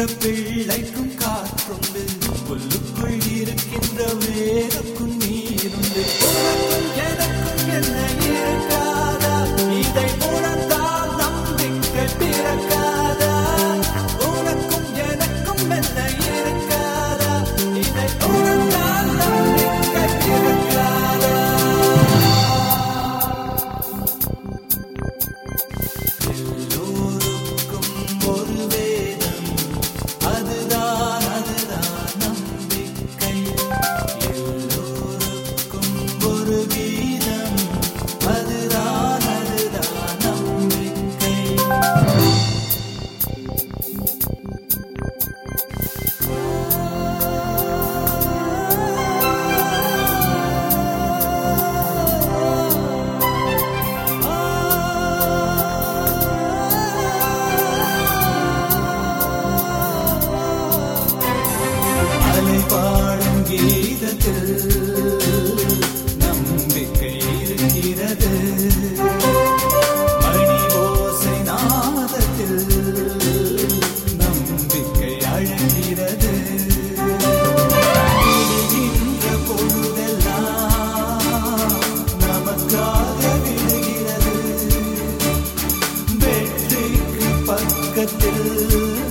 பிள்ளைக்கும் காற்றுண்டு புல்லுக்குள் இருக்கின்ற வேருக்கும் நீருண்டு உனக்கும் எனக்கும் என்ன இருக்காதா இதை உணர்ந்தால் நம்பிக்கை பிறக்காதா உனக்கும் எனக்கும் என்ன இருக்காதா இதை உணர்ந்தால் நம்பிக்கை பிறக்காதா எல்லோருக்கும் ஒரு வேதம் அதுதான் அதுதான் நம்பிக்கை எல்லோருக்கும் ஒரு கீதம் அதுதான் அதுதான் நம்பிக்கை அலை பாடும் கீதத்தில் நம்பிக்கை இருக்கிறது மணி ஓசை நாதத்தில் நம்பிக்கை அழகிறது விடுகின்ற பொழுதெல்லாம் நமக்காக விடுகிறது வெற்றிக்கு பக்கத்தில்